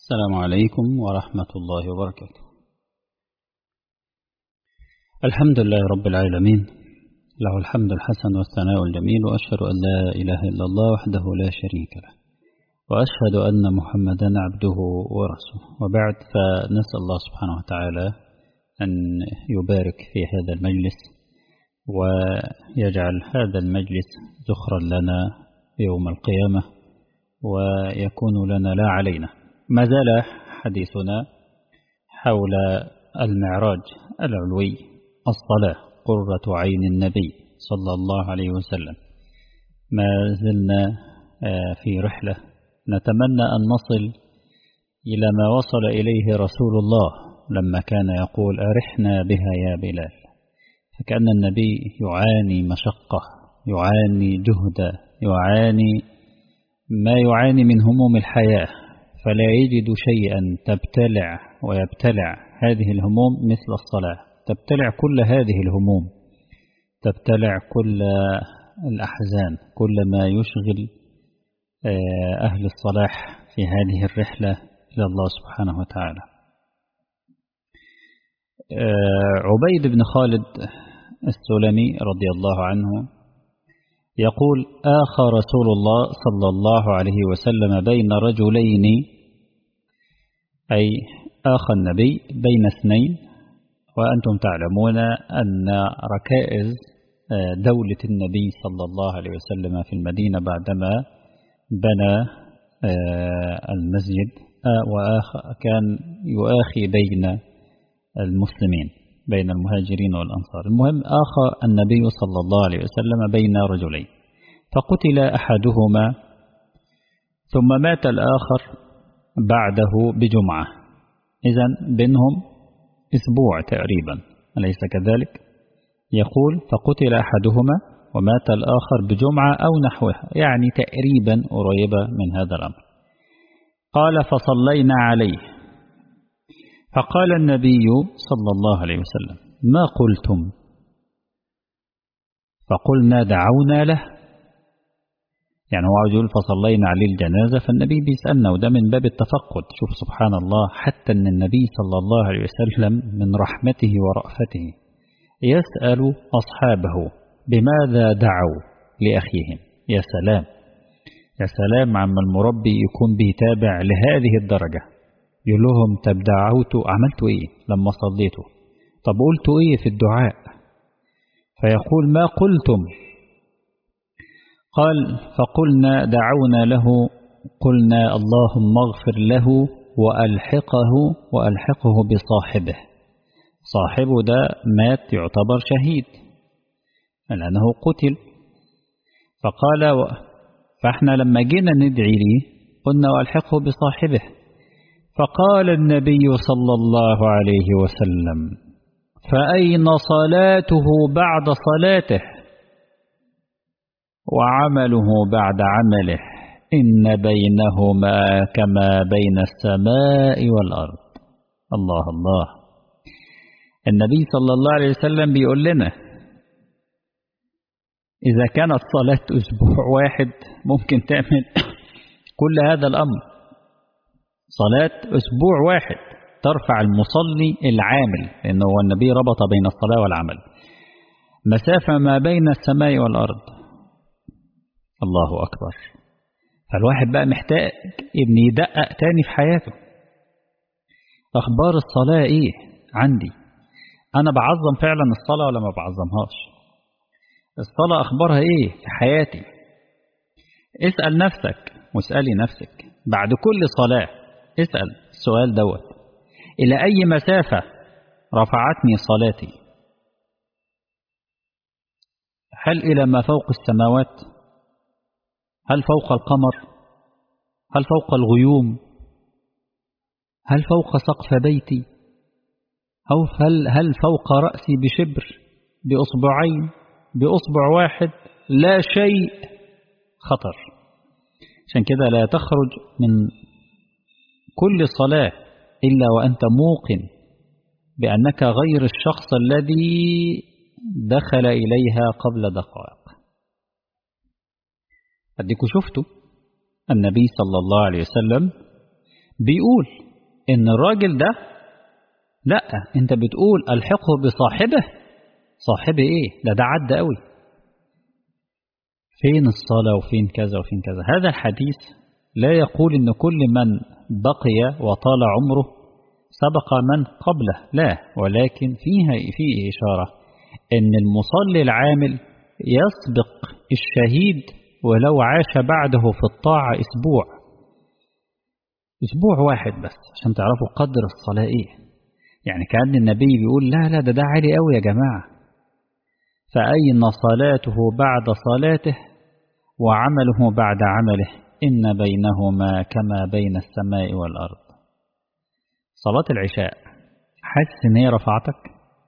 السلام عليكم ورحمة الله وبركاته الحمد لله رب العالمين له الحمد الحسن والثناء الجميل وأشهد أن لا إله إلا الله وحده لا شريك له وأشهد أن محمدا عبده ورسوله وبعد فنسأل الله سبحانه وتعالى أن يبارك في هذا المجلس ويجعل هذا المجلس ذخرا لنا يوم القيامة ويكون لنا لا علينا ما زال حديثنا حول المعراج العلوي الصلاة قرة عين النبي صلى الله عليه وسلم ما زلنا في رحلة نتمنى أن نصل إلى ما وصل إليه رسول الله لما كان يقول أرحنا بها يا بلال فكأن النبي يعاني مشقة يعاني جهدا يعاني ما يعاني من هموم الحياة فلا يجد شيئا تبتلع ويبتلع هذه الهموم مثل الصلاة تبتلع كل هذه الهموم تبتلع كل الأحزان كل ما يشغل أهل الصلاح في هذه الرحلة إلى الله سبحانه وتعالى عبيد بن خالد السلمي رضي الله عنه يقول آخى رسول الله صلى الله عليه وسلم بين رجلين أي آخى النبي بين اثنين وأنتم تعلمون أن ركائز دولة النبي صلى الله عليه وسلم في المدينة بعدما بنى المسجد وكان يؤاخي بين المسلمين بين المهاجرين والأنصار المهم آخى النبي صلى الله عليه وسلم بين رجلين فقتل أحدهما ثم مات الآخر بعده بجمعة إذا بينهم أسبوع تقريبا أليس كذلك يقول فقتل أحدهما ومات الآخر بجمعة أو نحوها يعني تقريبا قريبة من هذا الأمر قال فصلينا عليه فقال النبي صلى الله عليه وسلم ما قلتم فقلنا دعونا له يعني هو يقول فصلينا عليه الجنازة فالنبي بيسألنا وده من باب التفقد شوف سبحان الله حتى أن النبي صلى الله عليه وسلم من رحمته ورأفته يسأل أصحابه بماذا دعوا لأخيهم يا سلام يا سلام عما المربي يكون بيتابع لهذه الدرجة يقول لهم طب دعوتوا عملتوا ايه لما صليتوا طب قلتوا ايه في الدعاء فيقول ما قلتم قال فقلنا دعونا له قلنا اللهم اغفر له وألحقه وألحقه بصاحبه صاحبه ده مات يعتبر شهيد لأنه قتل فقال فاحنا لما جينا ندعي ليه قلنا وألحقه بصاحبه فقال النبي صلى الله عليه وسلم فأين صلاته بعد صلاته وعمله بعد عمله إن بينهما كما بين السماء والأرض الله الله النبي صلى الله عليه وسلم بيقول لنا إذا كانت صلاة أسبوع واحد ممكن تعمل كل هذا الأمر صلاة أسبوع واحد ترفع المصلي العامل لأنه هو النبي ربط بين الصلاة والعمل مسافة ما بين السماء والأرض الله أكبر فالواحد بقى محتاج إن يدقق تاني في حياته أخبار الصلاة إيه عندي أنا بعظم فعلا الصلاة ولا ما بعظمهاش الصلاة أخبارها إيه في حياتي اسأل نفسك واسألي نفسك بعد كل صلاة اسأل السؤال دوت إلى أي مسافة رفعتني صلاتي هل إلى ما فوق السماوات هل فوق القمر هل فوق الغيوم هل فوق سقف بيتي أو هل, هل فوق رأسي بشبر بأصبعين بأصبع واحد لا شيء خطر عشان كده لا تخرج من كل صلاة إلا وأنت موقن بأنك غير الشخص الذي دخل إليها قبل دقائق أديكوا شفتوا النبي صلى الله عليه وسلم بيقول إن الراجل ده لا أنت بتقول ألحقه بصاحبه صاحبه إيه ده ده عد قوي فين الصلاة وفين كذا وفين كذا هذا الحديث لا يقول إن كل من بقي وطال عمره سبق من قبله لا ولكن فيها فيه إشارة أن المصلي العامل يسبق الشهيد ولو عاش بعده في الطاعة أسبوع أسبوع واحد بس عشان تعرفوا قدر الصلاة إيه يعني كأن النبي بيقول لا لا ده ده عالي قوي يا جماعة فأين صلاته بعد صلاته وعمله بعد عمله إن بينهما كما بين السماء والأرض صلاة العشاء حاسس إن هي رفعتك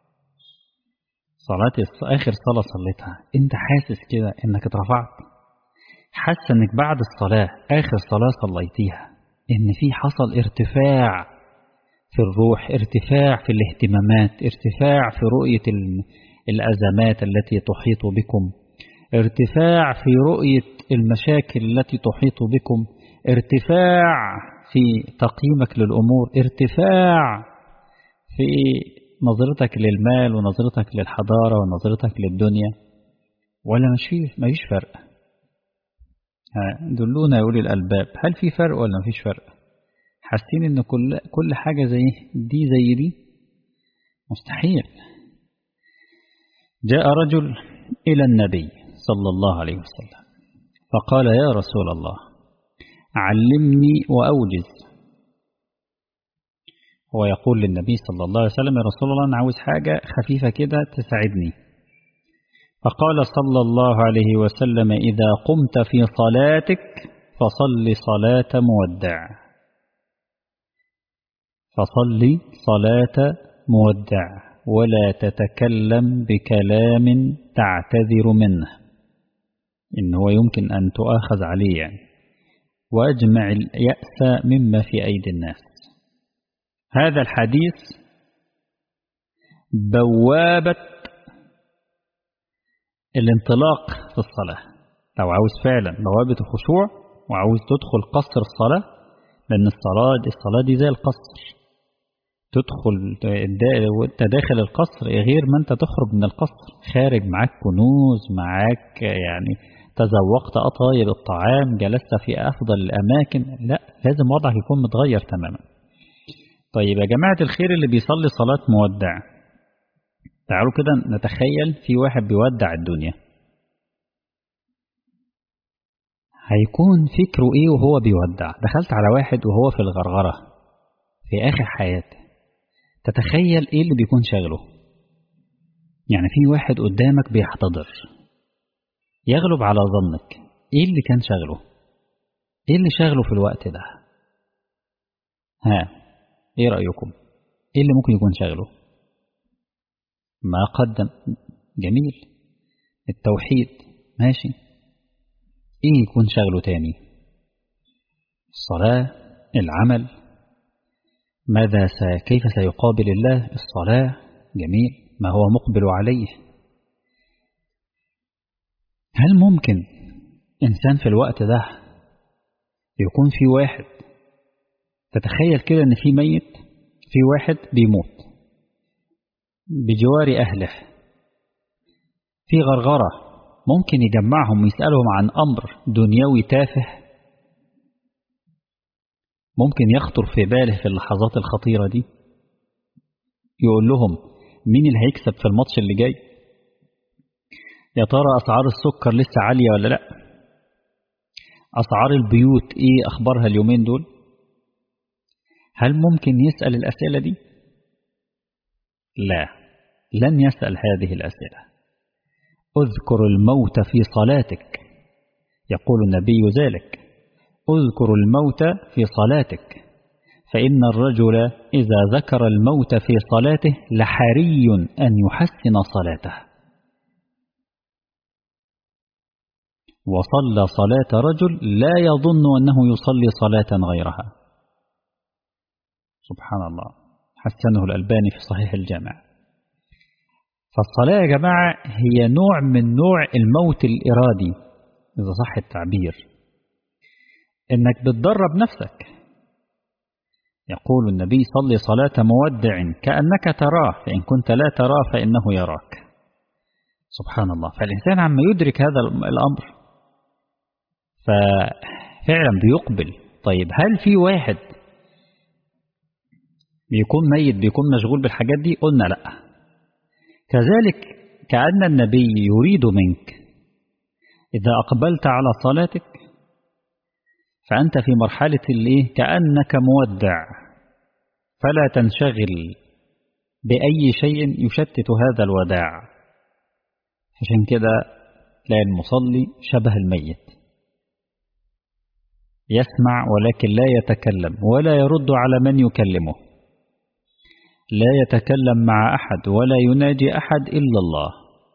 صلاة آخر صلاة صليتها أنت حاسس كده إنك اترفعت حاسس إنك بعد الصلاة آخر صلاة صليتيها إن في حصل ارتفاع في الروح ارتفاع في الاهتمامات ارتفاع في رؤية الأزمات التي تحيط بكم ارتفاع في رؤية المشاكل التي تحيط بكم ارتفاع في تقييمك للأمور ارتفاع في نظرتك للمال ونظرتك للحضارة ونظرتك للدنيا ولا مش فيه مفيش فرق دلونا يا أولي الألباب هل في فرق ولا مفيش فرق حاسين إن كل كل حاجة زي دي زي دي مستحيل جاء رجل إلى النبي صلى الله عليه وسلم فقال يا رسول الله علمني وأوجز هو يقول للنبي صلى الله عليه وسلم يا رسول الله أنا عاوز حاجة خفيفة كده تساعدني فقال صلى الله عليه وسلم إذا قمت في صلاتك فصل صلاة مودع فصل صلاة مودع ولا تتكلم بكلام تعتذر منه إن هو يمكن أن تؤاخذ عليه يعني وأجمع اليأس مما في أيدي الناس هذا الحديث بوابة الانطلاق في الصلاة لو عاوز فعلا بوابة الخشوع وعاوز تدخل قصر الصلاة لأن الصلاة دي الصلاة دي زي القصر تدخل وانت داخل القصر غير ما انت تخرج من القصر خارج معاك كنوز معاك يعني تذوقت أطايب الطعام جلست في أفضل الأماكن لا لازم وضعك يكون متغير تماما طيب يا جماعة الخير اللي بيصلي صلاة مودع تعالوا كده نتخيل في واحد بيودع الدنيا هيكون فكره ايه وهو بيودع دخلت على واحد وهو في الغرغرة في آخر حياته تتخيل ايه اللي بيكون شغله يعني في واحد قدامك بيحتضر يغلب على ظنك ايه اللي كان شغله ايه اللي شغله في الوقت ده ها ايه رأيكم ايه اللي ممكن يكون شغله ما قدم جميل التوحيد ماشي ايه يكون شغله تاني الصلاة العمل ماذا س... كيف سيقابل الله الصلاة جميل ما هو مقبل عليه هل ممكن إنسان في الوقت ده يكون في واحد تتخيل كده إن في ميت في واحد بيموت بجوار أهله في غرغرة ممكن يجمعهم ويسألهم عن أمر دنيوي تافه ممكن يخطر في باله في اللحظات الخطيرة دي يقول لهم مين اللي هيكسب في الماتش اللي جاي يا ترى أسعار السكر لسه عالية ولا لا أسعار البيوت إيه أخبارها اليومين دول هل ممكن يسأل الأسئلة دي لا لن يسأل هذه الأسئلة اذكر الموت في صلاتك يقول النبي ذلك اذكر الموت في صلاتك فإن الرجل إذا ذكر الموت في صلاته لحري أن يحسن صلاته وصلى صلاة رجل لا يظن أنه يصلي صلاة غيرها سبحان الله حسنه الألباني في صحيح الجامع فالصلاة يا جماعة هي نوع من نوع الموت الإرادي إذا صح التعبير إنك بتدرب نفسك يقول النبي صلي صلاة مودع كأنك تراه فإن كنت لا تراه فإنه يراك سبحان الله فالإنسان عما يدرك هذا الأمر ففعلا بيقبل طيب هل في واحد بيكون ميت بيكون مشغول بالحاجات دي قلنا لا كذلك كأن النبي يريد منك إذا أقبلت على صلاتك فأنت في مرحلة الايه كأنك مودع فلا تنشغل بأي شيء يشتت هذا الوداع عشان كده تلاقي المصلي شبه الميت يسمع ولكن لا يتكلم ولا يرد على من يكلمه لا يتكلم مع أحد ولا يناجي أحد إلا الله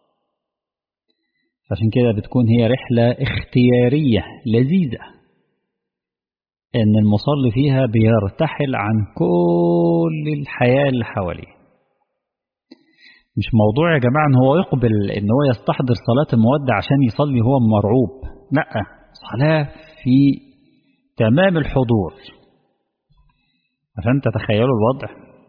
عشان كده بتكون هي رحلة اختيارية لذيذة ان المصلي فيها بيرتحل عن كل الحياة اللي حواليه مش موضوع يا جماعة ان هو يقبل ان هو يستحضر صلاة المودع عشان يصلي هو مرعوب لا صلاة في تمام الحضور عشان تتخيلوا الوضع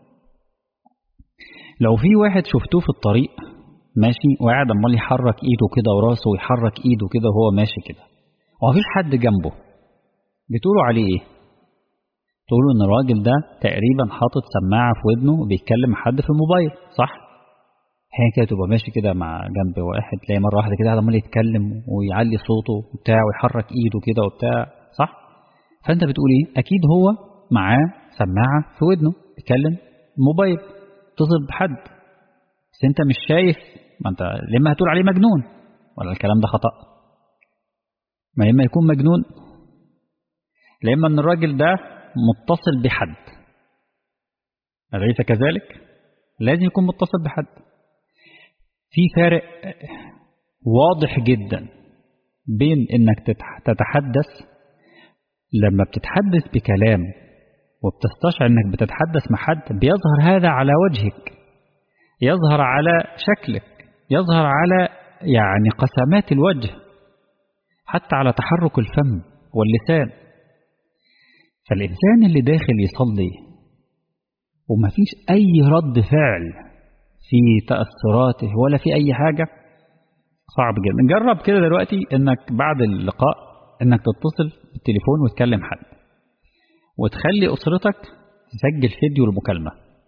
لو في واحد شفتوه في الطريق ماشي وقاعد امال يحرك ايده كده وراسه ويحرك ايده كده وهو ماشي كده ومفيش حد جنبه بتقولوا عليه ايه تقولوا ان الراجل ده تقريبا حاطط سماعه في ودنه وبيتكلم حد في الموبايل صح هي كده تبقى ماشي كده مع جنب واحد تلاقي مره واحده كده عمال يتكلم ويعلي صوته وبتاع ويحرك ايده كده وبتاع صح فانت بتقول ايه اكيد هو معاه سماعه في ودنه بيتكلم موبايل اتصل بحد بس انت مش شايف ما انت لما هتقول عليه مجنون ولا الكلام ده خطأ ما لما يكون مجنون لما ان الراجل ده متصل بحد أليس كذلك لازم يكون متصل بحد في فارق واضح جدا بين انك تتحدث لما بتتحدث بكلام وبتستشعر انك بتتحدث مع حد بيظهر هذا على وجهك يظهر على شكلك يظهر على يعني قسمات الوجه حتى على تحرك الفم واللسان فالإنسان اللي داخل يصلي وما فيش أي رد فعل في تأثراته ولا في أي حاجة صعب جدا جرب كده دلوقتي انك بعد اللقاء انك تتصل بالتليفون وتكلم حد وتخلي أسرتك تسجل فيديو المكالمة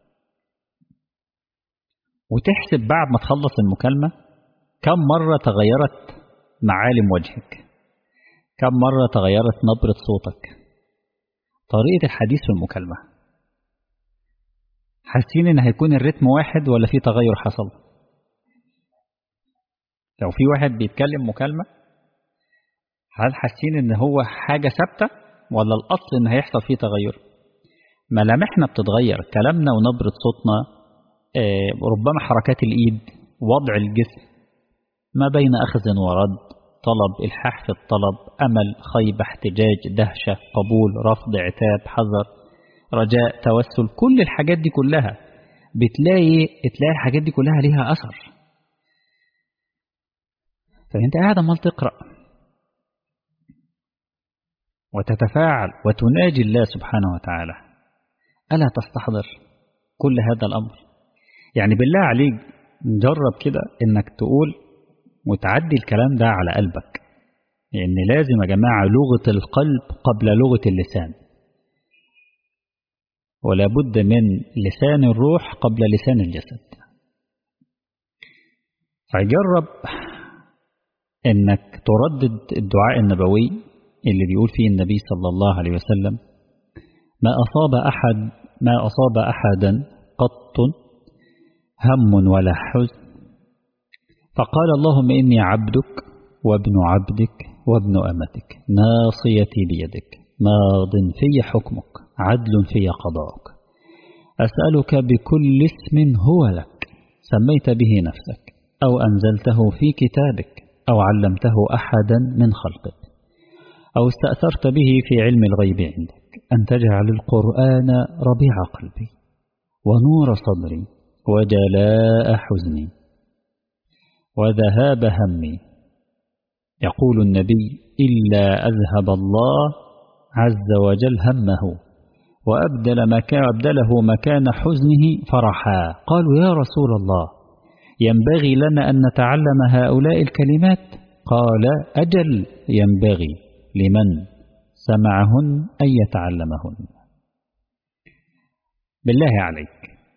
وتحسب بعد ما تخلص المكالمة كم مرة تغيرت معالم وجهك كم مرة تغيرت نبرة صوتك طريقة الحديث في المكالمة حاسين ان هيكون الريتم واحد ولا في تغير حصل لو في واحد بيتكلم مكالمة هل حاسين ان هو حاجة ثابتة ولا الاصل ان هيحصل فيه تغير ملامحنا بتتغير كلامنا ونبرة صوتنا ربما حركات الايد وضع الجسم ما بين اخذ ورد طلب إلحاح في الطلب أمل خيبة احتجاج دهشة قبول رفض عتاب حذر رجاء توسل كل الحاجات دي كلها بتلاقي تلاقي الحاجات دي كلها ليها أثر فأنت قاعد عمال تقرأ وتتفاعل وتناجي الله سبحانه وتعالى ألا تستحضر كل هذا الأمر يعني بالله عليك جرب كده إنك تقول وتعدي الكلام ده على قلبك لأن يعني لازم يا جماعة لغة القلب قبل لغة اللسان ولا بد من لسان الروح قبل لسان الجسد فجرب انك تردد الدعاء النبوي اللي بيقول فيه النبي صلى الله عليه وسلم ما أصاب أحد ما أصاب أحدا قط هم ولا حزن فقال اللهم إني عبدك وابن عبدك وابن أمتك ناصيتي بيدك ماض في حكمك عدل في قضاءك أسألك بكل اسم هو لك سميت به نفسك أو أنزلته في كتابك أو علمته أحدا من خلقك أو استأثرت به في علم الغيب عندك أن تجعل القرآن ربيع قلبي ونور صدري وجلاء حزني وذهاب همي يقول النبي إلا أذهب الله عز وجل همه وأبدل مكان أبدله مكان حزنه فرحا قالوا يا رسول الله ينبغي لنا أن نتعلم هؤلاء الكلمات قال أجل ينبغي لمن سمعهن أن يتعلمهن بالله عليك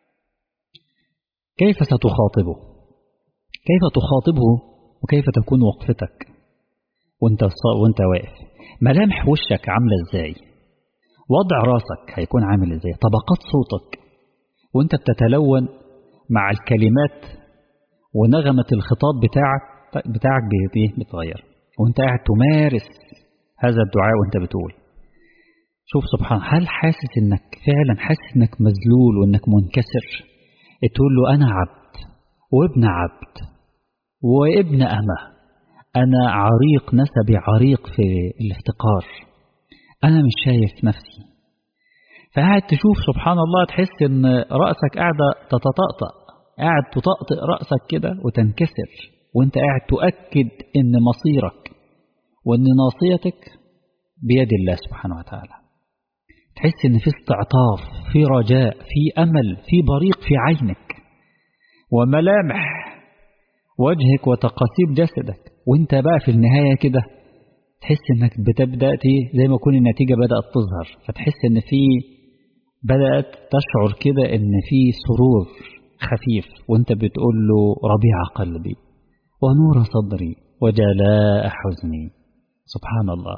كيف ستخاطبه كيف تخاطبه وكيف تكون وقفتك وانت, وانت واقف ملامح وشك عاملة ازاي وضع راسك هيكون عامل ازاي طبقات صوتك وانت بتتلون مع الكلمات ونغمة الخطاب بتاعك بتاعك بيتغير وانت قاعد تمارس هذا الدعاء وانت بتقول شوف سبحان هل حاسس انك فعلا حاسس انك مذلول وانك منكسر تقول له انا عبد وابن عبد وابن امه انا عريق نسبي عريق في الافتقار انا مش شايف نفسي فقاعد تشوف سبحان الله تحس ان راسك قاعده تتطأطأ قاعد تطأطئ راسك كده وتنكسر وانت قاعد تؤكد ان مصيرك وان ناصيتك بيد الله سبحانه وتعالى تحس ان في استعطاف في رجاء في امل في بريق في عينك وملامح وجهك وتقاسيم جسدك وانت بقى في النهاية كده تحس انك بتبدأ زي ما يكون النتيجة بدأت تظهر فتحس ان في بدأت تشعر كده ان في سرور خفيف وانت بتقول له ربيع قلبي ونور صدري وجلاء حزني سبحان الله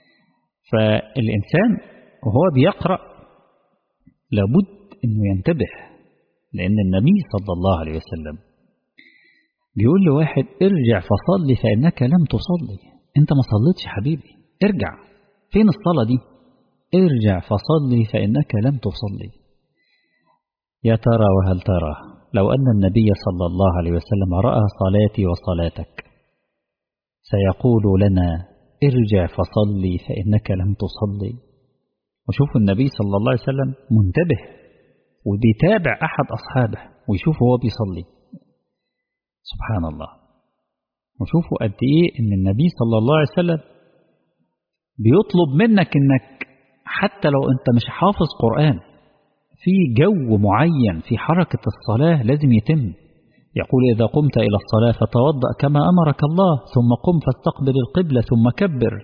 فالإنسان وهو بيقرأ لابد أنه ينتبه لأن النبي صلى الله عليه وسلم بيقول لواحد ارجع فصلي فإنك لم تصلي أنت ما صليتش حبيبي ارجع فين الصلاة دي ارجع فصلي فإنك لم تصلي يا ترى وهل ترى لو أن النبي صلى الله عليه وسلم رأى صلاتي وصلاتك سيقول لنا ارجع فصلي فإنك لم تصلي وشوفوا النبي صلى الله عليه وسلم منتبه وبيتابع أحد أصحابه ويشوف هو بيصلي سبحان الله وشوفوا قد إيه إن النبي صلى الله عليه وسلم بيطلب منك إنك حتى لو أنت مش حافظ قرآن في جو معين في حركة الصلاة لازم يتم يقول إذا قمت إلى الصلاة فتوضأ كما أمرك الله ثم قم فاستقبل القبلة ثم كبر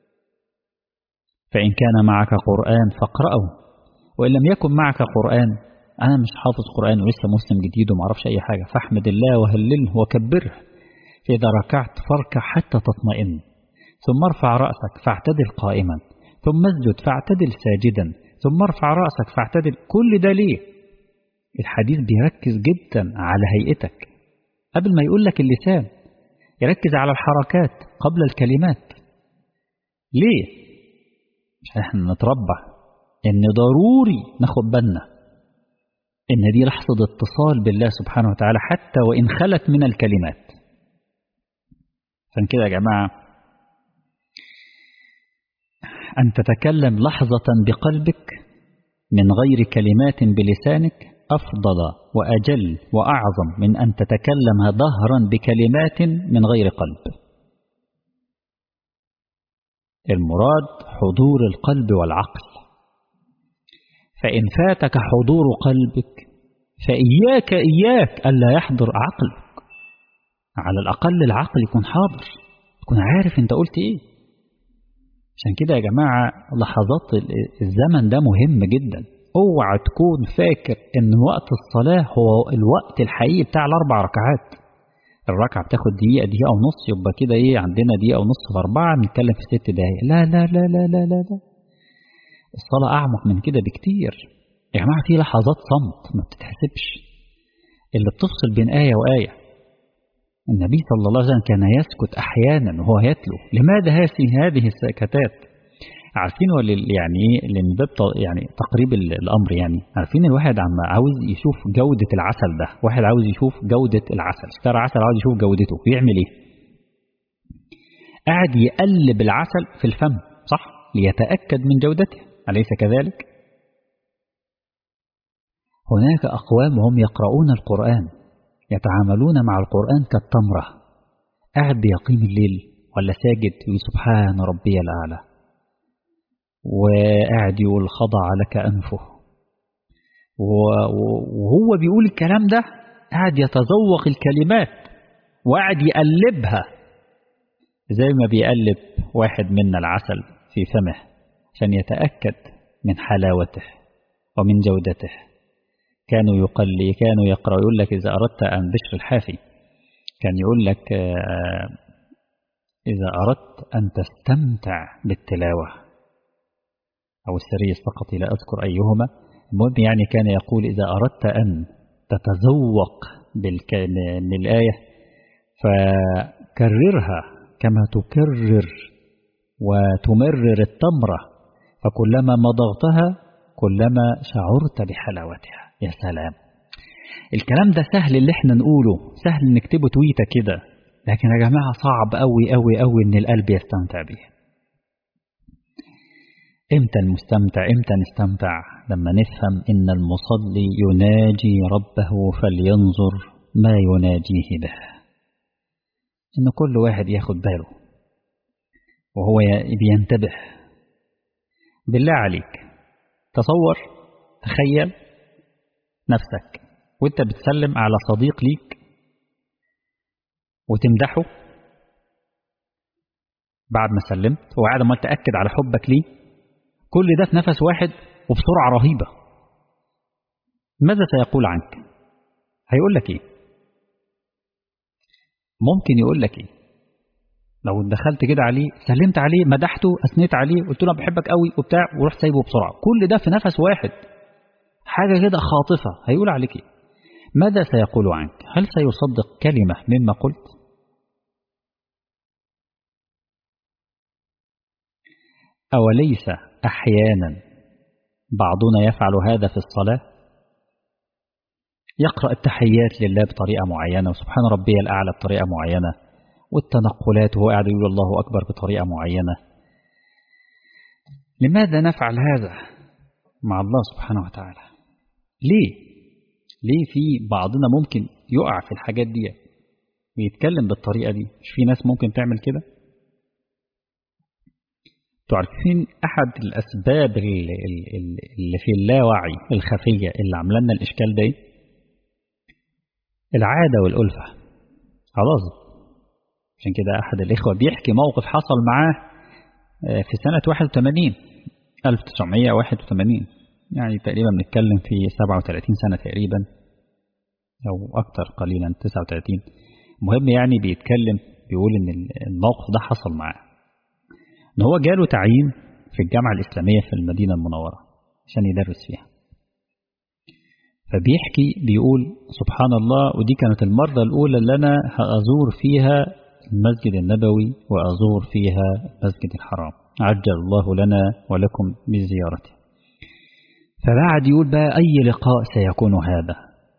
فإن كان معك قرآن فاقرأه وإن لم يكن معك قرآن أنا مش حافظ قرآن ولسه مسلم جديد وما أعرفش أي حاجة فاحمد الله وهلله وكبره فإذا ركعت فاركع حتى تطمئن ثم ارفع رأسك فاعتدل قائما ثم اسجد فاعتدل ساجدا ثم ارفع رأسك فاعتدل كل ده ليه الحديث بيركز جدا على هيئتك قبل ما يقول لك اللسان يركز على الحركات قبل الكلمات ليه مش احنا نتربى ان ضروري ناخد بالنا ان دي لحظة اتصال بالله سبحانه وتعالى حتى وان خلت من الكلمات عشان كده يا جماعة أن تتكلم لحظة بقلبك من غير كلمات بلسانك أفضل وأجل وأعظم من أن تتكلم ظهرا بكلمات من غير قلب المراد حضور القلب والعقل فإن فاتك حضور قلبك فإياك إياك ألا يحضر عقلك على الأقل العقل يكون حاضر تكون عارف أنت قلت إيه عشان كده يا جماعة لحظات الزمن ده مهم جدا اوعى تكون فاكر ان وقت الصلاة هو الوقت الحقيقي بتاع الاربع ركعات الركعة بتاخد دقيقة دقيقة ونص يبقى كده ايه عندنا دقيقة ونص في أربعة نتكلم في ست دقايق لا لا لا لا لا لا لا الصلاة أعمق من كده بكتير يا جماعة في لحظات صمت ما بتتحسبش اللي بتفصل بين آية وآية النبي صلى الله عليه وسلم كان يسكت أحيانا وهو يتلو لماذا هذه السكتات عارفين ولا يعني ايه لان باب يعني تقريب الامر يعني عارفين الواحد عم عاوز يشوف جودة العسل ده واحد عاوز يشوف جودة العسل اشترى عسل عاوز يشوف جودته بيعمل ايه قاعد يقلب العسل في الفم صح ليتأكد من جودته أليس كذلك هناك أقوام هم يقرؤون القرآن يتعاملون مع القرآن كالتمرة قاعد بيقيم الليل ولا ساجد سبحان ربي الأعلى وقاعد يقول خضع لك أنفه وهو بيقول الكلام ده قاعد يتذوق الكلمات وقاعد يقلبها زي ما بيقلب واحد منا العسل في فمه عشان يتأكد من حلاوته ومن جودته كانوا يقلي كانوا يقرأ يقول لك إذا أردت أن بشر الحافي كان يقول لك إذا أردت أن تستمتع بالتلاوة أو السرية فقط لا أذكر أيهما المهم يعني كان يقول إذا أردت أن تتذوق بالآية فكررها كما تكرر وتمرر التمرة فكلما مضغتها كلما شعرت بحلاوتها يا سلام الكلام ده سهل اللي احنا نقوله سهل نكتبه تويته كده لكن يا جماعة صعب قوي قوي قوي ان القلب يستمتع به امتى المستمتع امتى نستمتع لما نفهم ان المصلي يناجي ربه فلينظر ما يناجيه به ان كل واحد ياخد باله وهو بينتبه بالله عليك تصور تخيل نفسك وانت بتسلم على صديق ليك وتمدحه بعد ما سلمت وقاعد ما تأكد على حبك ليه كل ده في نفس واحد وبسرعة رهيبة ماذا سيقول عنك هيقول لك ايه ممكن يقول لك ايه لو دخلت كده عليه سلمت عليه مدحته اثنيت عليه قلت له بحبك قوي وبتاع ورحت سايبه بسرعه كل ده في نفس واحد حاجه كده خاطفه هيقول عليك ايه ماذا سيقول عنك هل سيصدق كلمه مما قلت اوليس احيانا بعضنا يفعل هذا في الصلاه يقرا التحيات لله بطريقه معينه وسبحان ربي الاعلى بطريقه معينه والتنقلات وهو قاعد يقول الله أكبر بطريقة معينة لماذا نفعل هذا مع الله سبحانه وتعالى ليه ليه في بعضنا ممكن يقع في الحاجات دي ويتكلم بالطريقة دي مش في ناس ممكن تعمل كده تعرفين أحد الأسباب اللي, اللي في اللاوعي الخفية اللي عامله لنا الإشكال ده العادة والألفة خلاص عشان كده أحد الإخوة بيحكي موقف حصل معاه في سنة 81 1981 يعني تقريبا بنتكلم في 37 سنة تقريبا أو أكتر قليلا 39 مهم يعني بيتكلم بيقول إن الموقف ده حصل معاه إن هو جاله تعيين في الجامعة الإسلامية في المدينة المنورة عشان يدرس فيها فبيحكي بيقول سبحان الله ودي كانت المرة الأولى اللي أنا هأزور فيها المسجد النبوي وأزور فيها المسجد الحرام عجل الله لنا ولكم بزيارته فبعد يقول بقى أي لقاء سيكون هذا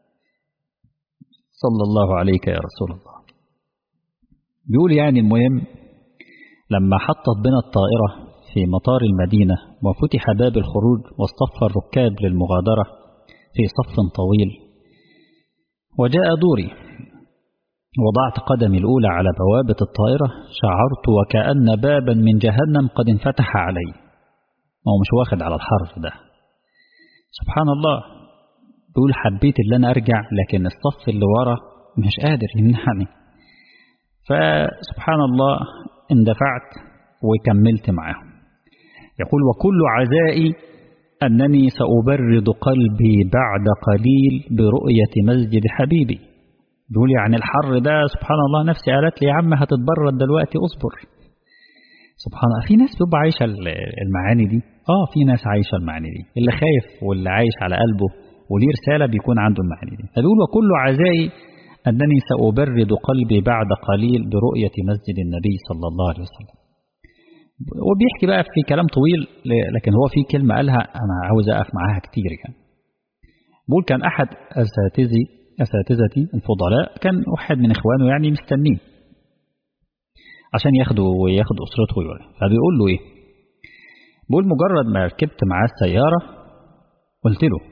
صلى الله عليك يا رسول الله بيقول يعني المهم لما حطت بنا الطائرة في مطار المدينة وفتح باب الخروج واصطف الركاب للمغادرة في صف طويل وجاء دوري وضعت قدمي الأولى على بوابة الطائرة شعرت وكأن بابا من جهنم قد انفتح علي هو مش واخد على الحرف ده سبحان الله بيقول حبيت اللي أنا أرجع لكن الصف اللي ورا مش قادر يمنعني فسبحان الله اندفعت وكملت معاهم يقول وكل عزائي أنني سأبرد قلبي بعد قليل برؤية مسجد حبيبي بيقول يعني الحر ده سبحان الله نفسي قالت لي يا عم هتتبرد دلوقتي اصبر سبحان الله في ناس بتبقى عايشة المعاني دي اه في ناس عايشة المعاني دي اللي خايف واللي عايش على قلبه وليه رسالة بيكون عنده المعاني دي فبيقول وكل عزائي أنني سأبرد قلبي بعد قليل برؤية مسجد النبي صلى الله عليه وسلم وبيحكي بقى في كلام طويل لكن هو في كلمة قالها أنا عاوز أقف معاها كتير يعني بقول كان أحد أساتذي أساتذتي الفضلاء كان واحد من إخوانه يعني مستنيه عشان ياخدوا وياخد أسرته ويقول فبيقول له إيه بقول مجرد ما ركبت معاه السيارة قلت له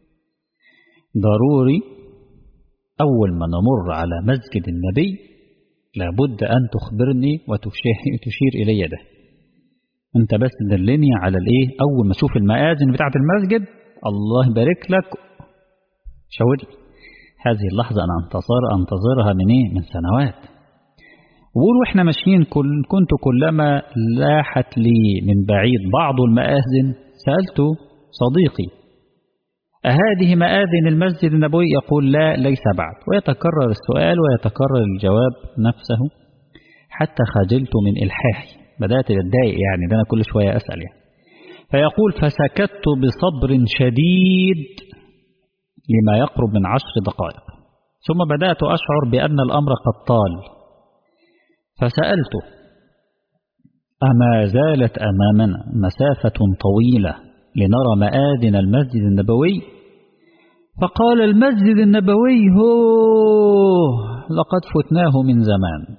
ضروري أول ما نمر على مسجد النبي لابد أن تخبرني وتشير إلي ده انت بس دلني على الايه اول ما اشوف المآذن بتاعه المسجد الله يبارك لك شاور هذه اللحظة أنا أنتظر أنتظرها من إيه؟ من سنوات وقولوا إحنا ماشيين كل كنت كلما لاحت لي من بعيد بعض المآذن سألت صديقي أهذه مآذن المسجد النبوي يقول لا ليس بعد ويتكرر السؤال ويتكرر الجواب نفسه حتى خجلت من إلحاحي بدأت أتضايق يعني ده أنا كل شوية أسأل يعني فيقول فسكت بصبر شديد لما يقرب من عشر دقائق ثم بدأت أشعر بأن الأمر قد طال فسألته أما زالت أمامنا مسافة طويلة لنرى مآذن المسجد النبوي فقال المسجد النبوي هو لقد فتناه من زمان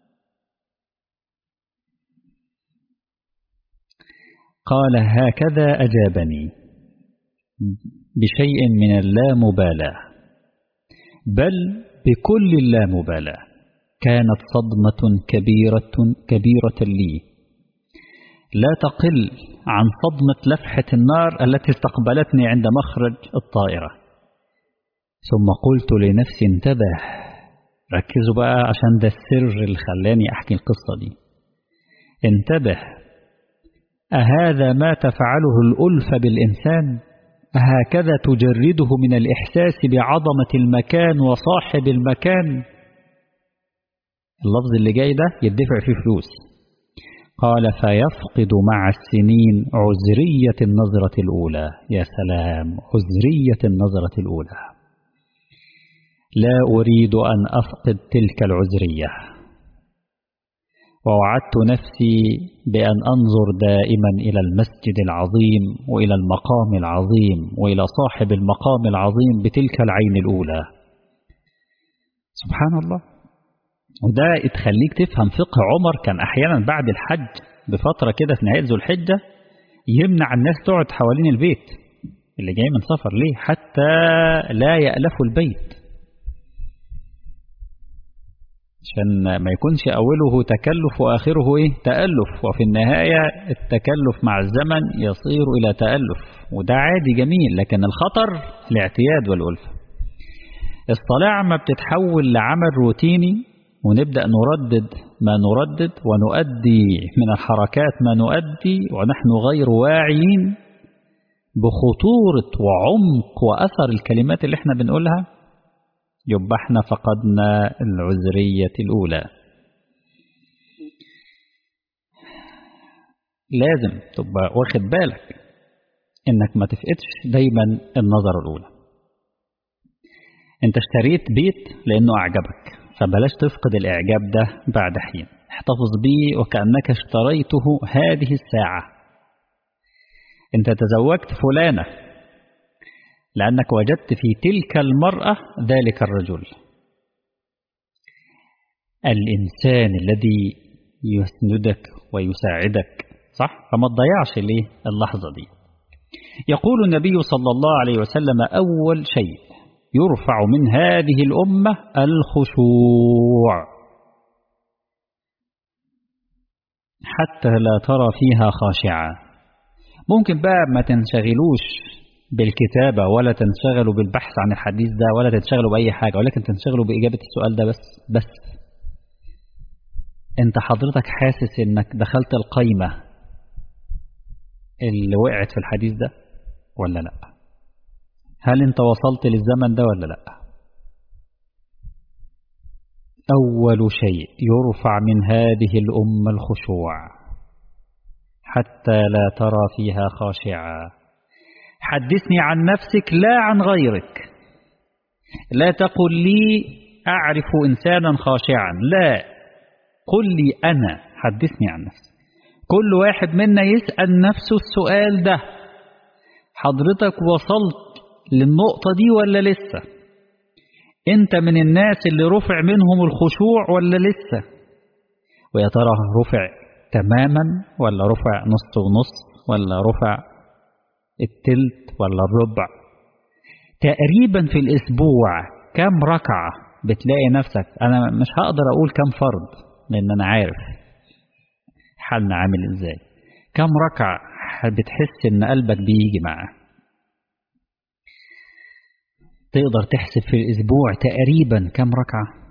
قال هكذا أجابني بشيء من اللامبالاة بل بكل اللامبالاة كانت صدمة كبيرة كبيرة لي لا تقل عن صدمة لفحة النار التي استقبلتني عند مخرج الطائرة ثم قلت لنفسي انتبه ركزوا بقى عشان ده السر اللي خلاني أحكي القصة دي انتبه أهذا ما تفعله الألفة بالإنسان أهكذا تجرده من الإحساس بعظمة المكان وصاحب المكان اللفظ اللي جاي ده يدفع فيه فلوس قال فيفقد مع السنين عذرية النظرة الأولى يا سلام عذرية النظرة الأولى لا أريد أن أفقد تلك العذرية ووعدت نفسي بأن أنظر دائما إلى المسجد العظيم وإلى المقام العظيم وإلى صاحب المقام العظيم بتلك العين الأولى سبحان الله وده تخليك تفهم فقه عمر كان أحيانا بعد الحج بفترة كده في نهاية ذو الحجة يمنع الناس تقعد حوالين البيت اللي جاي من سفر ليه حتى لا يألفوا البيت عشان ما يكونش أوله تكلف وآخره إيه تألف وفي النهاية التكلف مع الزمن يصير إلى تألف وده عادي جميل لكن الخطر الاعتياد والألفة الصلاة ما بتتحول لعمل روتيني ونبدأ نردد ما نردد ونؤدي من الحركات ما نؤدي ونحن غير واعيين بخطورة وعمق وأثر الكلمات اللي احنا بنقولها يبقى احنا فقدنا العذرية الأولى لازم تبقى واخد بالك انك ما تفقدش دايما النظر الأولى انت اشتريت بيت لأنه أعجبك فبلاش تفقد الإعجاب ده بعد حين احتفظ به وكأنك اشتريته هذه الساعة انت تزوجت فلانة لأنك وجدت في تلك المرأة ذلك الرجل الإنسان الذي يسندك ويساعدك صح فما تضيعش ليه اللحظة دي يقول النبي صلى الله عليه وسلم أول شيء يرفع من هذه الأمة الخشوع حتى لا ترى فيها خاشعة ممكن بقى ما تنشغلوش بالكتابة ولا تنشغلوا بالبحث عن الحديث ده ولا تنشغلوا بأي حاجة ولكن تنشغلوا بإجابة السؤال ده بس بس انت حضرتك حاسس انك دخلت القايمة اللي وقعت في الحديث ده ولا لا هل انت وصلت للزمن ده ولا لا أول شيء يرفع من هذه الأمة الخشوع حتى لا ترى فيها خاشعة حدثني عن نفسك لا عن غيرك لا تقل لي أعرف إنسانا خاشعا لا قل لي أنا حدثني عن نفسك كل واحد منا يسأل نفسه السؤال ده حضرتك وصلت للنقطة دي ولا لسه انت من الناس اللي رفع منهم الخشوع ولا لسه ويا ترى رفع تماما ولا رفع نص ونص ولا رفع التلت ولا الربع تقريبا في الاسبوع كم ركعة بتلاقي نفسك انا مش هقدر اقول كم فرض لان انا عارف حالنا عامل ازاي كم ركعة بتحس إن قلبك بيجي معاه تقدر تحسب في الأسبوع تقريبا كم ركعة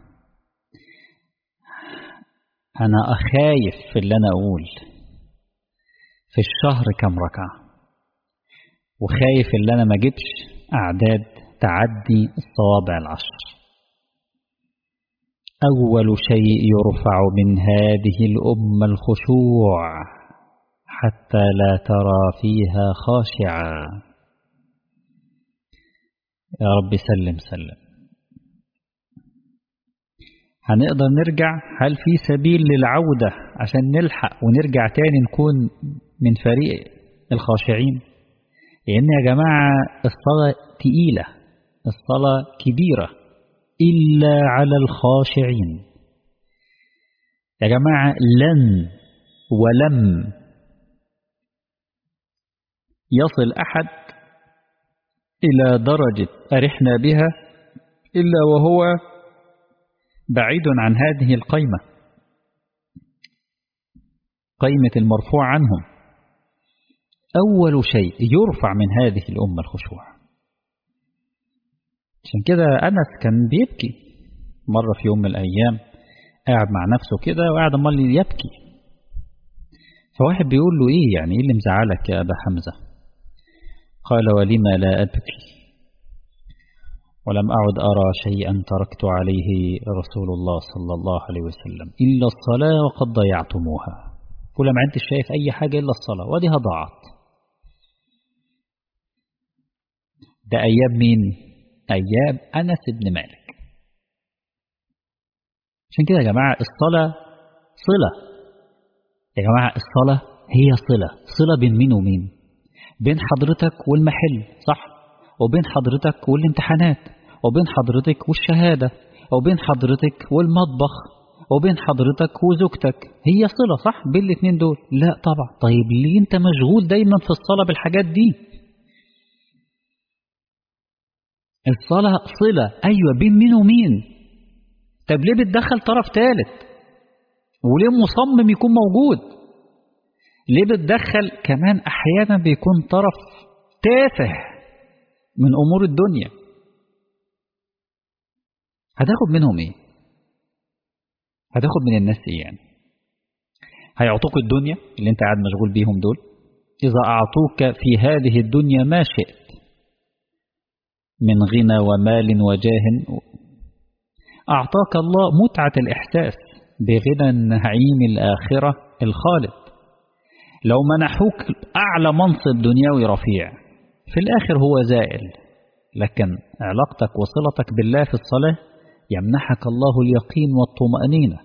أنا أخايف في اللي أنا أقول في الشهر كم ركعة وخايف اللي أنا ما جبش أعداد تعدي الصوابع العشر أول شيء يرفع من هذه الأمة الخشوع حتى لا ترى فيها خاشعا يا رب سلم سلم هنقدر نرجع هل في سبيل للعودة عشان نلحق ونرجع تاني نكون من فريق الخاشعين لأن يا جماعة الصلاة تقيلة الصلاة كبيرة إلا على الخاشعين يا جماعة لن ولم يصل أحد إلى درجة أرحنا بها إلا وهو بعيد عن هذه القيمة قيمة المرفوع عنهم أول شيء يرفع من هذه الأمة الخشوع عشان كده أنس كان بيبكي مرة في يوم من الأيام قاعد مع نفسه كده وقاعد أمال يبكي فواحد بيقول له إيه يعني إيه اللي مزعلك يا أبا حمزة قال ولما لا أبكي ولم أعد أرى شيئا تركت عليه رسول الله صلى الله عليه وسلم إلا الصلاة وقد ضيعتموها كل ما أنت شايف أي حاجة إلا الصلاة وديها ضاعت ده أيام مين؟ أيام أنس بن مالك عشان كده يا جماعة الصلاة صلة يا جماعة الصلاة هي صلة صلة بين مين ومين بين حضرتك والمحل صح وبين حضرتك والامتحانات وبين حضرتك والشهادة وبين حضرتك والمطبخ وبين حضرتك وزوجتك هي صلة صح بين الاثنين دول لا طبعا طيب ليه انت مشغول دايما في الصلاة بالحاجات دي الصلاة صلة أيوة بين مين ومين طب ليه بتدخل طرف ثالث وليه مصمم يكون موجود ليه بتدخل كمان أحيانا بيكون طرف تافه من أمور الدنيا هتاخد منهم إيه هتاخد من الناس إيه يعني هيعطوك الدنيا اللي انت قاعد مشغول بيهم دول إذا أعطوك في هذه الدنيا ما شئت من غنى ومال وجاه أعطاك الله متعة الإحساس بغنى النعيم الآخرة الخالد لو منحوك أعلى منصب دنيوي رفيع في الآخر هو زائل لكن علاقتك وصلتك بالله في الصلاة يمنحك الله اليقين والطمأنينة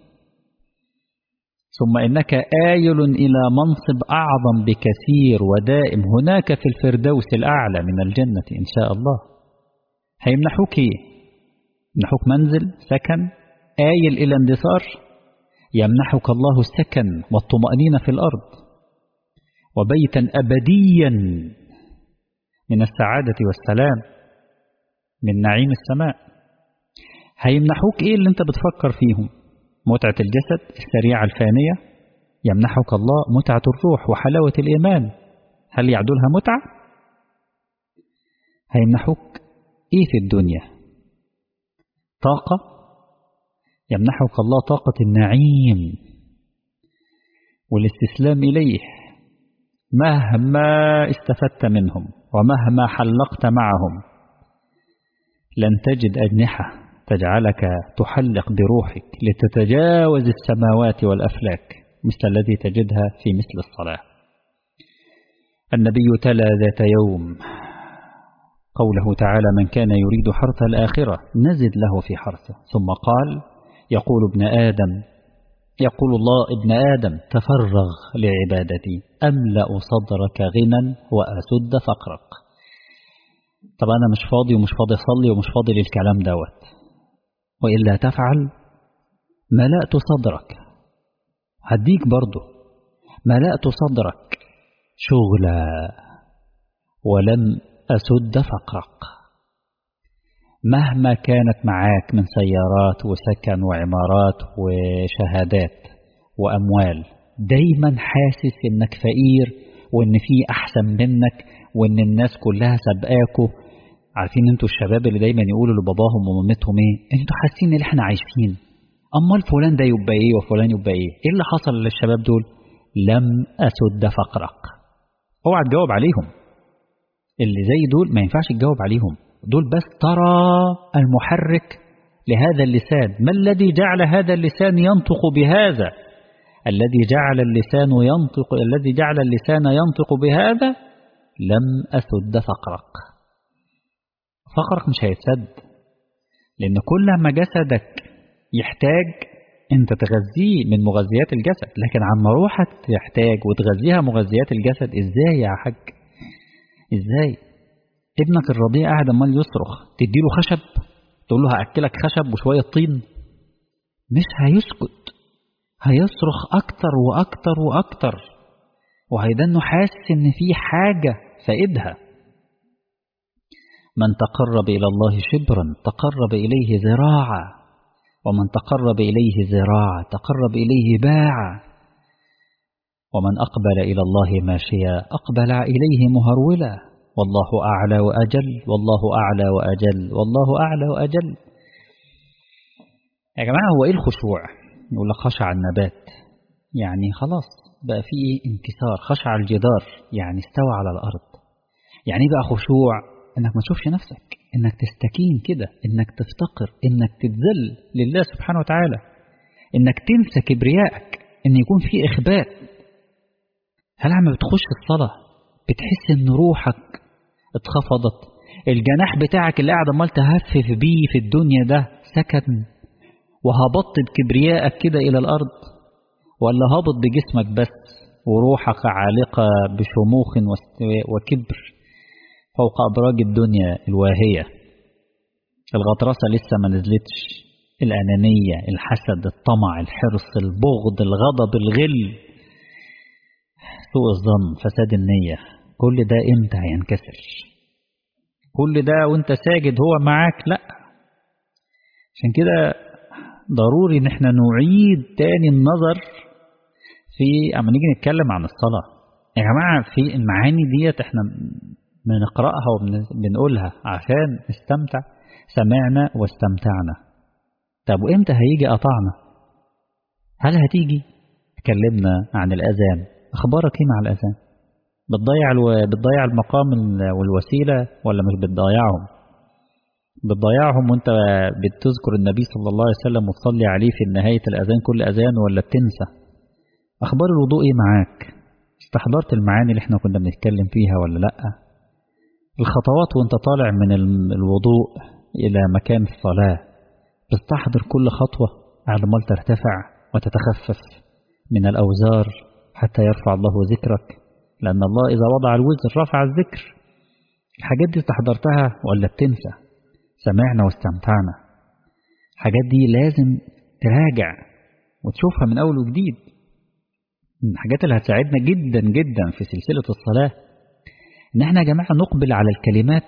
ثم إنك آيل إلى منصب أعظم بكثير ودائم هناك في الفردوس الأعلى من الجنة إن شاء الله هيمنحوك إيه؟ يمنحوك منزل سكن آيل إلى اندثار يمنحك الله السكن والطمأنينة في الأرض وبيتا أبديا من السعادة والسلام من نعيم السماء هيمنحوك إيه اللي أنت بتفكر فيهم متعة الجسد السريعة الفانية يمنحك الله متعة الروح وحلاوة الإيمان هل يعدلها متعة؟ هيمنحوك إيه في الدنيا طاقة يمنحك الله طاقة النعيم والاستسلام إليه مهما استفدت منهم ومهما حلقت معهم لن تجد أجنحة تجعلك تحلق بروحك لتتجاوز السماوات والأفلاك مثل الذي تجدها في مثل الصلاة النبي تلا ذات يوم قوله تعالى من كان يريد حرث الآخرة نزد له في حرثه ثم قال يقول ابن آدم يقول الله ابن آدم تفرغ لعبادتي أملأ صدرك غنى وأسد فقرك طب أنا مش فاضي ومش فاضي أصلي ومش فاضي للكلام دوت وإلا تفعل ملأت صدرك هديك برضه ملأت صدرك شغلا ولم أسد فقرك مهما كانت معاك من سيارات وسكن وعمارات وشهادات وأموال دايما حاسس انك فقير وان في احسن منك وان الناس كلها سابقاكوا عارفين انتوا الشباب اللي دايما يقولوا لباباهم ومامتهم ايه انتوا حاسين ان احنا عايشين امال فلان ده يبقى ايه وفلان يبقى ايه ايه اللي حصل للشباب دول لم اسد فقرك اوعى تجاوب عليهم اللي زي دول ما ينفعش تجاوب عليهم دول بس ترى المحرك لهذا اللسان ما الذي جعل هذا اللسان ينطق بهذا الذي جعل اللسان ينطق الذي جعل اللسان ينطق بهذا لم أسد فقرك فقرك مش هيتسد لأن كل ما جسدك يحتاج أنت تغذيه من مغذيات الجسد لكن عما روحك تحتاج وتغذيها مغذيات الجسد إزاي يا حاج إزاي ابنك الرضيع قاعد امال يصرخ تديله خشب تقول له هأكلك خشب وشوية طين مش هيسكت هيصرخ أكتر وأكتر وأكتر وهيدنه حاسس إن في حاجة فائدها من تقرب إلى الله شبرا تقرب إليه ذراعا ومن تقرب إليه ذراعا تقرب إليه باعا ومن أقبل إلى الله ماشيا أقبل إليه مهرولا والله أعلى وأجل والله أعلى وأجل والله أعلى وأجل يا جماعة هو إيه الخشوع يقول لك خشع النبات يعني خلاص بقى فيه انكسار خشع الجدار يعني استوى على الأرض يعني بقى خشوع إنك ما تشوفش نفسك إنك تستكين كده إنك تفتقر إنك تتذل لله سبحانه وتعالى إنك تنسى كبريائك إن يكون في إخبات هل عم بتخش الصلاة بتحس إن روحك اتخفضت الجناح بتاعك اللي قاعد عمال تهفف بيه في الدنيا ده سكن وهبطت بكبريائك كده إلى الأرض ولا هابط بجسمك بس وروحك عالقة بشموخ وكبر فوق أبراج الدنيا الواهية الغطرسة لسه ما نزلتش الأنانية الحسد الطمع الحرص البغض الغضب الغل سوء الظن فساد النية كل ده امتى هينكسر كل ده وانت ساجد هو معاك لا عشان كده ضروري ان احنا نعيد تاني النظر في اما نيجي نتكلم عن الصلاة يا جماعة في المعاني ديت احنا بنقرأها وبنقولها عشان نستمتع سمعنا واستمتعنا طب وامتى هيجي قطعنا هل هتيجي تكلمنا عن الأذان أخبارك ايه مع الأذان بتضيع الو... بتضيع المقام والوسيلة ولا مش بتضيعهم بتضيعهم وانت بتذكر النبي صلى الله عليه وسلم وتصلي عليه في نهاية الأذان كل أذان ولا بتنسى أخبار الوضوء ايه معاك استحضرت المعاني اللي احنا كنا بنتكلم فيها ولا لأ الخطوات وانت طالع من الوضوء إلى مكان الصلاة بتستحضر كل خطوة على ما ترتفع وتتخفف من الأوزار حتى يرفع الله ذكرك لأن الله إذا وضع الوزر رفع الذكر الحاجات دي استحضرتها ولا بتنسى سمعنا واستمتعنا الحاجات دي لازم تراجع وتشوفها من أول وجديد من الحاجات اللي هتساعدنا جدا جدا في سلسلة الصلاة إن احنا يا جماعة نقبل على الكلمات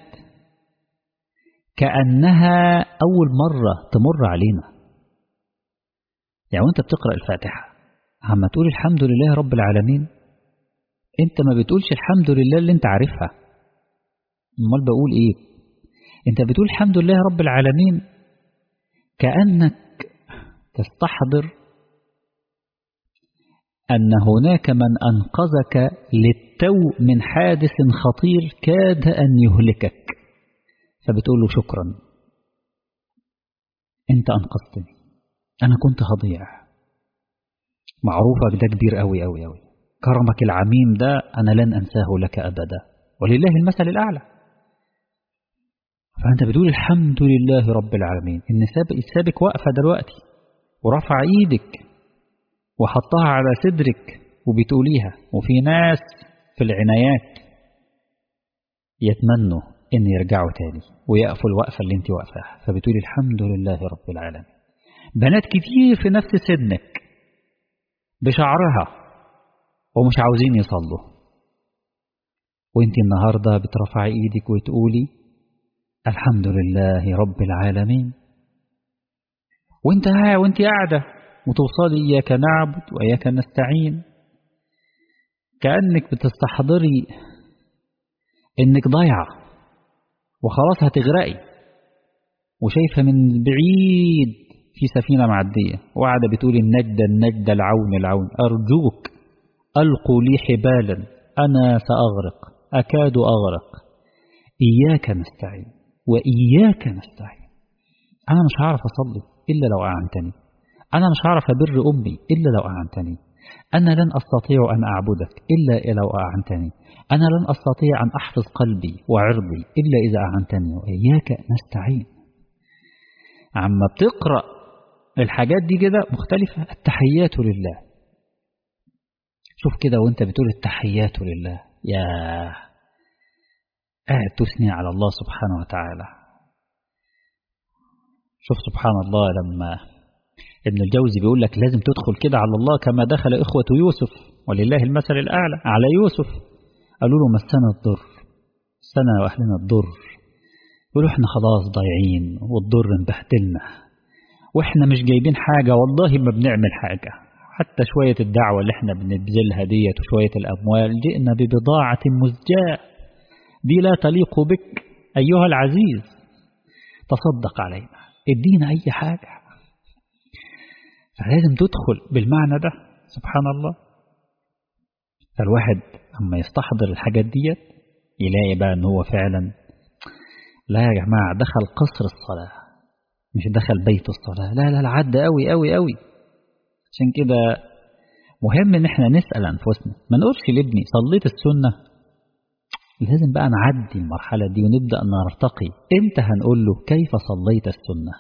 كأنها أول مرة تمر علينا يعني وانت بتقرأ الفاتحة عما تقول الحمد لله رب العالمين انت ما بتقولش الحمد لله اللي انت عارفها امال بقول ايه انت بتقول الحمد لله رب العالمين كأنك تستحضر أن هناك من أنقذك للتو من حادث خطير كاد أن يهلكك فبتقول له شكرا أنت أنقذتني أنا كنت هضيع معروفك ده كبير أوي أوي أوي كرمك العميم ده أنا لن أنساه لك أبدا ولله المثل الأعلى فأنت بتقول الحمد لله رب العالمين إن سابك واقفة دلوقتي ورفع إيدك وحطها على صدرك وبتقوليها وفي ناس في العنايات يتمنوا إن يرجعوا تاني ويقفوا الوقفة اللي انت واقفاها فبتقولي الحمد لله رب العالمين بنات كتير في نفس سنك بشعرها ومش عاوزين يصلوا وانت النهاردة بترفعي ايدك وتقولي الحمد لله رب العالمين وانت ها وانت قاعدة وتوصلي إياك نعبد وإياك نستعين كأنك بتستحضري إنك ضايعة وخلاص هتغرقي وشايفة من بعيد في سفينة معدية وقاعدة بتقول النجدة النجدة العون العون أرجوك ألقوا لي حبالا أنا سأغرق أكاد أغرق إياك نستعين وإياك نستعين أنا مش هعرف أصلي إلا لو أعنتني أنا مش هعرف أبر أمي إلا لو أعنتني أنا لن أستطيع أن أعبدك إلا لو أعنتني أنا لن أستطيع أن أحفظ قلبي وعرضي إلا إذا أعنتني وإياك نستعين عما بتقرأ الحاجات دي كده مختلفة التحيات لله شوف كده وانت بتقول التحيات لله يا قاعد تثني على الله سبحانه وتعالى شوف سبحان الله لما ابن الجوزي بيقول لك لازم تدخل كده على الله كما دخل إخوة يوسف ولله المثل الأعلى على يوسف قالوا له مسنا الضر سنة وأهلنا الضر يقولوا احنا خلاص ضايعين والضر مبهدلنا واحنا مش جايبين حاجة والله ما بنعمل حاجة حتى شوية الدعوة اللي احنا بنبذلها ديت وشوية الأموال جئنا ببضاعة مزجاة دي لا تليق بك أيها العزيز تصدق علينا ادينا أي حاجة فلازم تدخل بالمعنى ده سبحان الله فالواحد أما يستحضر الحاجات ديت يلاقي بقى أن هو فعلا لا يا جماعة دخل قصر الصلاة مش دخل بيت الصلاة لا لا لا عدى قوي قوي قوي عشان كده مهم ان احنا نسأل أنفسنا ما نقولش لابني صليت السنة لازم بقى نعدي المرحلة دي ونبدأ نرتقي امتى هنقول له كيف صليت السنة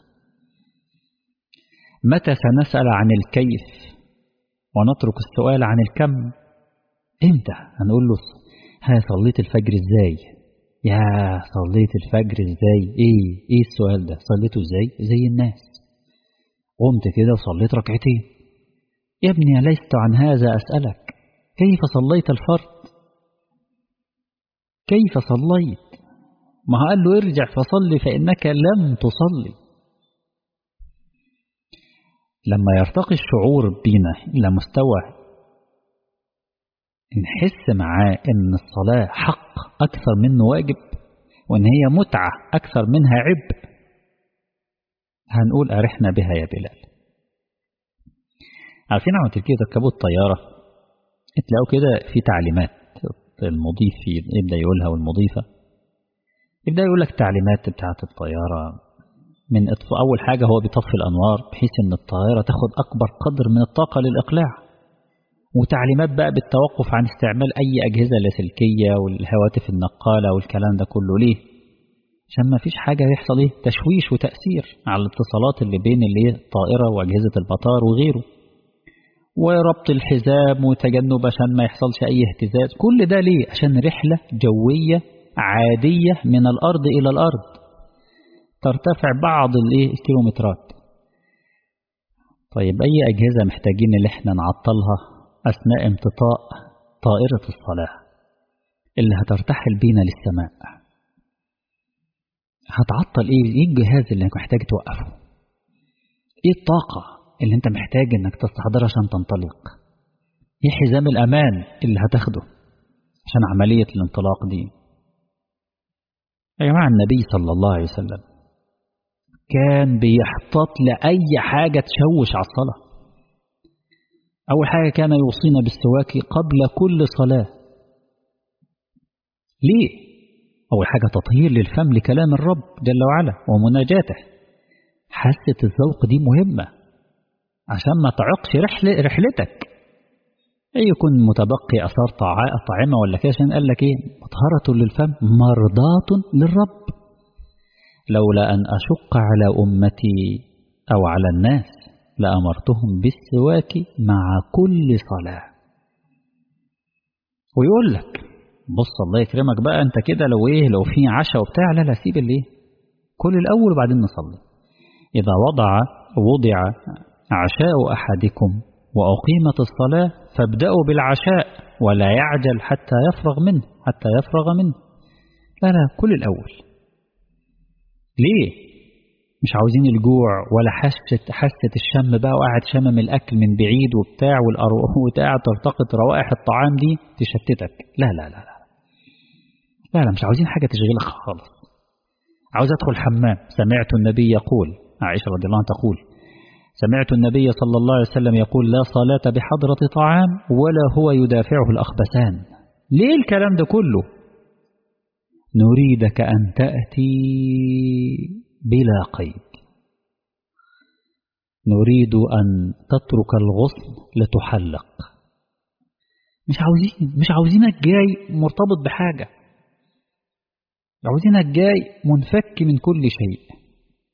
متى سنسأل عن الكيف ونترك السؤال عن الكم امتى هنقول له ها صليت الفجر ازاي يا صليت الفجر ازاي ايه ايه السؤال ده صليته ازاي زي الناس قمت كده وصليت ركعتين يا ابني ليست عن هذا أسألك كيف صليت الفرد كيف صليت ما قال له ارجع فصلي فإنك لم تصلي لما يرتقي الشعور بينا إلى مستوى نحس معاه إن الصلاة حق أكثر منه واجب وإن هي متعة أكثر منها عبء هنقول أرحنا بها يا بلال عارفين عم تركيا تركبوا الطيارة تلاقوا كده في تعليمات المضيف يبدأ يقولها والمضيفة يبدأ يقول لك تعليمات بتاعة الطيارة من إطفاء أول حاجة هو بيطفي الأنوار بحيث إن الطائرة تاخد أكبر قدر من الطاقة للإقلاع وتعليمات بقى بالتوقف عن استعمال أي أجهزة لاسلكية والهواتف النقالة والكلام ده كله ليه عشان ما فيش حاجة يحصل ايه تشويش وتأثير على الاتصالات اللي بين اللي هي الطائرة وأجهزة المطار وغيره وربط الحزام وتجنب عشان ما يحصلش أي اهتزاز كل ده ليه عشان رحلة جوية عادية من الأرض إلى الأرض ترتفع بعض الايه الكيلومترات طيب أي أجهزة محتاجين اللي احنا نعطلها أثناء امتطاء طائرة الصلاة اللي هترتحل بينا للسماء هتعطل ايه ايه الجهاز اللي انك محتاج توقفه ايه الطاقة اللي انت محتاج انك تستحضرها عشان تنطلق ايه حزام الامان اللي هتاخده عشان عملية الانطلاق دي يا جماعة النبي صلى الله عليه وسلم كان بيحتاط لأي حاجة تشوش على الصلاة أول حاجة كان يوصينا بالسواك قبل كل صلاة ليه؟ أول حاجة تطهير للفم لكلام الرب جل وعلا ومناجاته حاسة الذوق دي مهمة عشان ما تعقش رحل رحلتك أي يكون متبقي أثار طعامة ولا كده عشان قال لك إيه مطهرة للفم مرضاة للرب لولا أن أشق على أمتي أو على الناس لأمرتهم بالسواك مع كل صلاة ويقول لك بص الله يكرمك بقى انت كده لو ايه لو في عشاء وبتاع لا لا سيب الايه كل الاول وبعدين نصلي اذا وضع وضع عشاء احدكم واقيمت الصلاه فابداوا بالعشاء ولا يعجل حتى يفرغ منه حتى يفرغ منه لا لا كل الاول ليه مش عاوزين الجوع ولا حاسة حاسة الشم بقى وقاعد شمم الأكل من بعيد وبتاع والأروح وقاعد تلتقط روائح الطعام دي تشتتك لا لا لا لا لا لا مش عاوزين حاجة تشغلك خالص عاوز أدخل حمام سمعت النبي يقول عائشة رضي الله عنها تقول سمعت النبي صلى الله عليه وسلم يقول لا صلاة بحضرة طعام ولا هو يدافعه الأخبثان ليه الكلام ده كله نريدك أن تأتي بلا قيد نريد أن تترك الغصن لتحلق مش عاوزين مش عاوزينك جاي مرتبط بحاجة عاوزينك جاي منفك من كل شيء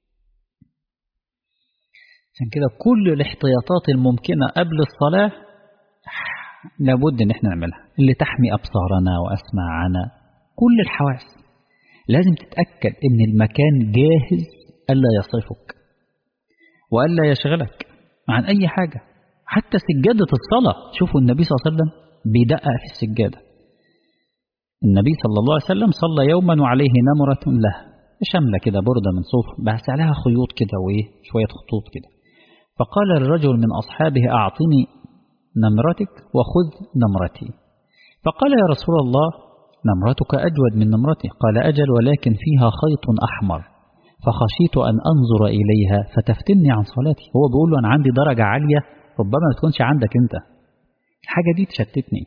عشان كده كل الاحتياطات الممكنة قبل الصلاة لابد ان احنا نعملها اللي تحمي أبصارنا وأسماعنا كل الحواس لازم تتأكد ان المكان جاهز ألا يصرفك وألا يشغلك عن أي حاجة حتى سجادة الصلاة شوفوا النبي صلى الله عليه وسلم بيدقق في السجادة النبي صلى الله عليه وسلم صلى يوما وعليه نمرة له شملة كده بردة من صوف بس عليها خيوط كده وإيه شوية خطوط كده فقال الرجل من أصحابه أعطني نمرتك وخذ نمرتي فقال يا رسول الله نمرتك أجود من نمرتي قال أجل ولكن فيها خيط أحمر فخشيت أن أنظر إليها فتفتني عن صلاتي هو بيقول له أنا عندي درجة عالية ربما ما تكونش عندك أنت الحاجة دي تشتتني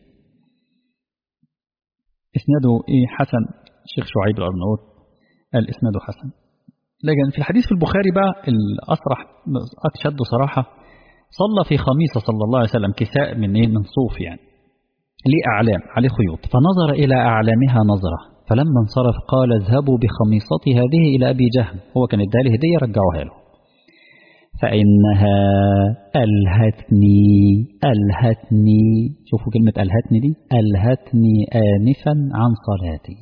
اسناده إيه حسن الشيخ شعيب الأرناؤوط قال اسناده حسن لكن في الحديث في البخاري بقى الأصرح أشد صراحة صلى في خميصة صلى الله عليه وسلم كساء من إيه من صوف يعني ليه أعلام عليه خيوط فنظر إلى أعلامها نظرة فلما انصرف قال اذهبوا بخميصتي هذه إلى أبي جهم هو كان اداله هدية رجعوها له فإنها ألهتني ألهتني شوفوا كلمة ألهتني دي ألهتني آنفا عن صلاتي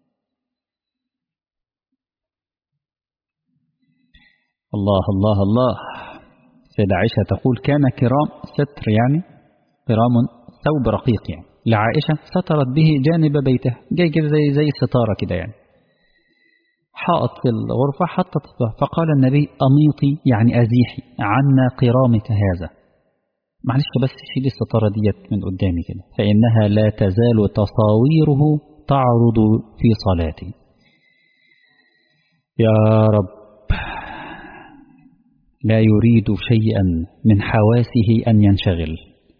الله الله الله سيدة عائشة تقول كان كرام ستر يعني كرام ثوب رقيق يعني لعائشة سترت به جانب بيتها جاي كده زي زي ستارة كده يعني حائط في الغرفة حطت فقال النبي أميطي يعني أزيحي عنا قرامك هذا معلش بس شيل الستارة ديت من قدامي كده فإنها لا تزال تصاويره تعرض في صلاتي يا رب لا يريد شيئا من حواسه أن ينشغل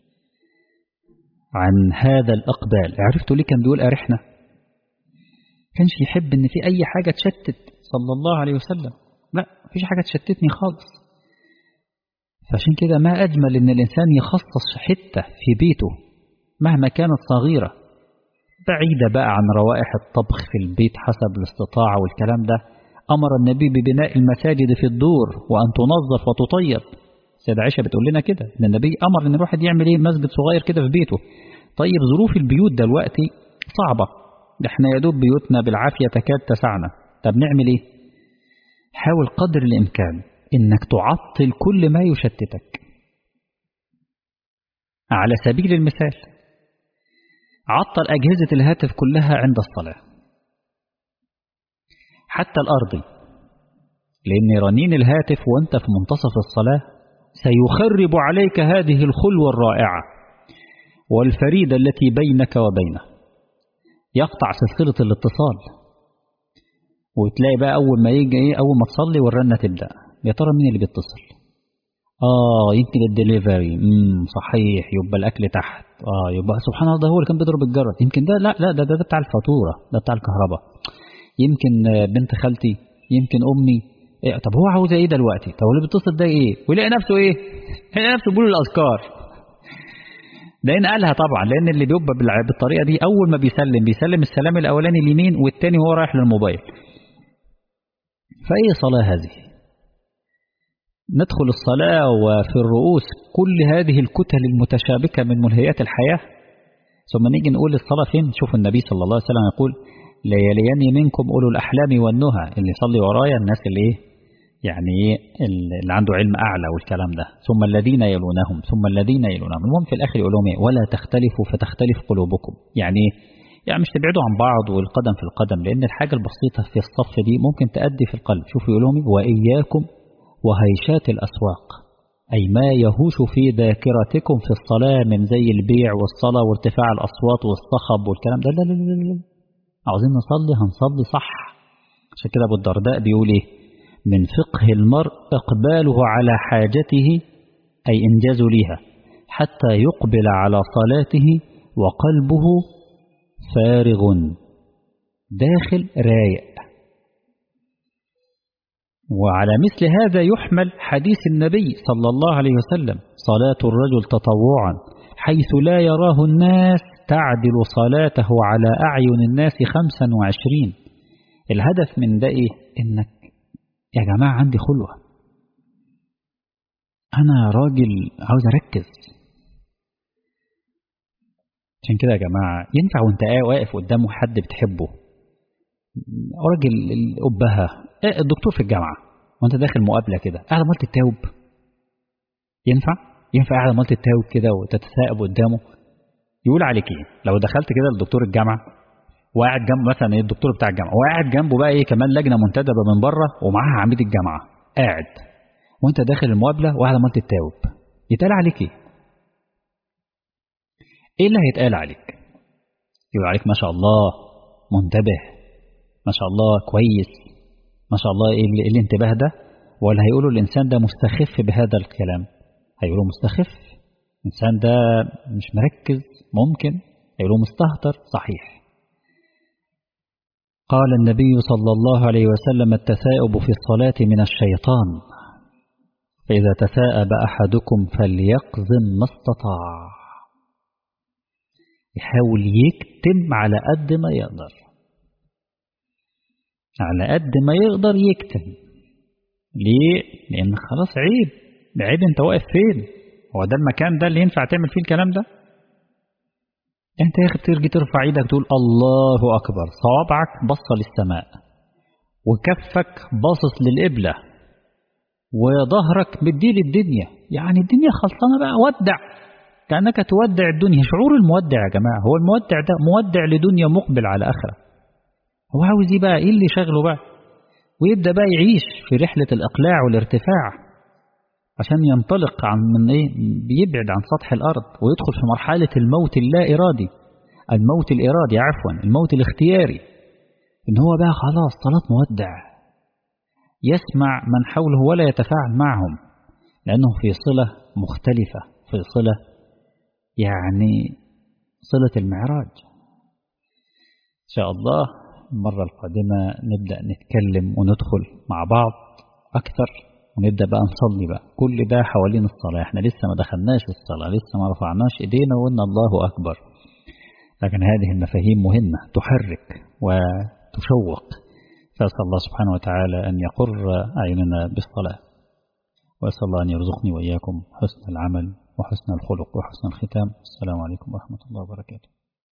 عن هذا الأقبال عرفتوا ليه كان بيقول أرحنا كانش يحب ان في اي حاجة تشتت صلى الله عليه وسلم لا مفيش حاجة تشتتني خالص فعشان كده ما أجمل ان الإنسان يخصص حتة في بيته مهما كانت صغيرة بعيدة بقى عن روائح الطبخ في البيت حسب الاستطاعة والكلام ده أمر النبي ببناء المساجد في الدور وأن تنظف وتطيب سيدة عائشة بتقول لنا كده إن النبي أمر إن الواحد يعمل إيه مسجد صغير كده في بيته طيب ظروف البيوت دلوقتي صعبة احنا يا دوب بيوتنا بالعافية تكاد تسعنا طب نعمل ايه حاول قدر الامكان انك تعطل كل ما يشتتك على سبيل المثال عطل أجهزة الهاتف كلها عند الصلاة حتى الأرضي لأن رنين الهاتف وانت في منتصف الصلاة سيخرب عليك هذه الخلوة الرائعة والفريدة التي بينك وبينه يقطع سلسلة الاتصال وتلاقي بقى أول ما يجي إيه أول ما تصلي والرنة تبدأ يا ترى مين اللي بيتصل آه يمكن الدليفري امم صحيح يبقى الأكل تحت آه يبقى سبحان الله ده هو اللي كان بيضرب الجرس يمكن ده لا لا ده ده, ده بتاع الفاتورة ده بتاع الكهرباء يمكن بنت خالتي يمكن أمي إيه طب هو عاوز إيه دلوقتي طب اللي بيتصل ده إيه ويلاقي نفسه إيه يلاقي نفسه بيقول الأذكار لان قالها طبعا لان اللي بيبقى بالطريقه دي اول ما بيسلم بيسلم السلام الاولاني اليمين والتاني وهو رايح للموبايل فاي صلاه هذه ندخل الصلاه وفي الرؤوس كل هذه الكتل المتشابكه من ملهيات الحياه ثم نيجي نقول الصلاه فين شوفوا النبي صلى الله عليه وسلم يقول ليلين منكم اولو الاحلام والنهى اللي يصلي ورايا الناس اللي ايه يعني اللي عنده علم أعلى والكلام ده ثم الذين يلونهم ثم الذين يلونهم المهم في الآخر يقول لهم إيه ولا تختلفوا فتختلف قلوبكم يعني يعني مش تبعدوا عن بعض والقدم في القدم لأن الحاجة البسيطة في الصف دي ممكن تأدي في القلب شوفوا يقول لهم وإياكم وهيشات الأسواق أي ما يهوش في ذاكرتكم في الصلاة من زي البيع والصلاة وارتفاع الأصوات والصخب والكلام ده لا لا لا لا عاوزين نصلي هنصلي صح عشان كده أبو الدرداء بيقول إيه من فقه المرء إقباله على حاجته أي إنجاز لها حتى يقبل على صلاته وقلبه فارغ داخل رايق وعلى مثل هذا يحمل حديث النبي صلى الله عليه وسلم صلاة الرجل تطوعا حيث لا يراه الناس تعدل صلاته على أعين الناس خمسا وعشرين الهدف من ده إيه إنك يا جماعة عندي خلوة أنا راجل عاوز أركز عشان كده يا جماعة ينفع وانت واقف قدامه حد بتحبه راجل أبها الدكتور في الجامعة وانت داخل مقابلة كده قاعد عمال تتاوب ينفع؟ ينفع قاعد عمال تتاوب كده وتتثاقب قدامه يقول عليك ايه؟ لو دخلت كده لدكتور الجامعة وقاعد جنبه مثلا ايه الدكتور بتاع الجامعة وقاعد جنبه بقى ايه كمان لجنة منتدبة من بره ومعاها عميد الجامعة قاعد وانت داخل المقابلة وقاعد عمال تتاوب يتقال عليك ايه؟ ايه اللي هيتقال عليك؟ يقول عليك ما شاء الله منتبه ما شاء الله كويس ما شاء الله ايه الانتباه ده ولا هيقولوا الإنسان ده مستخف بهذا الكلام هيقولوا مستخف الإنسان ده مش مركز ممكن هيقولوا مستهتر صحيح قال النبي صلى الله عليه وسلم التثاؤب في الصلاة من الشيطان فإذا تثاءب أحدكم فليقزم ما استطاع يحاول يكتم على قد ما يقدر على قد ما يقدر يكتم ليه؟ لأن خلاص عيب عيب انت واقف فين هو ده المكان ده اللي ينفع تعمل فيه الكلام ده انت يا اخي بترجي ترفع ايدك تقول الله اكبر صوابعك بصة للسماء وكفك باصص للقبلة وظهرك مدي للدنيا يعني الدنيا خلصانة بقى ودع كأنك تودع الدنيا شعور المودع يا جماعة هو المودع ده مودع لدنيا مقبل على آخرة هو عاوز ايه بقى ايه اللي شغله بقى ويبدأ بقى يعيش في رحلة الإقلاع والارتفاع عشان ينطلق عن من ايه بيبعد عن سطح الأرض ويدخل في مرحلة الموت اللا إرادي الموت الإرادي عفوا الموت الاختياري إن هو بقى خلاص صلاة مودع يسمع من حوله ولا يتفاعل معهم لأنه في صلة مختلفة في صلة يعني صلة المعراج إن شاء الله المرة القادمة نبدأ نتكلم وندخل مع بعض أكثر ونبدأ بقى نصلي بقى كل ده حوالين الصلاة احنا لسه ما دخلناش الصلاة لسه ما رفعناش ايدينا وقلنا الله أكبر لكن هذه المفاهيم مهمة تحرك وتشوق فأسأل الله سبحانه وتعالى أن يقر أعيننا بالصلاة وأسأل الله أن يرزقني وإياكم حسن العمل وحسن الخلق وحسن الختام السلام عليكم ورحمة الله وبركاته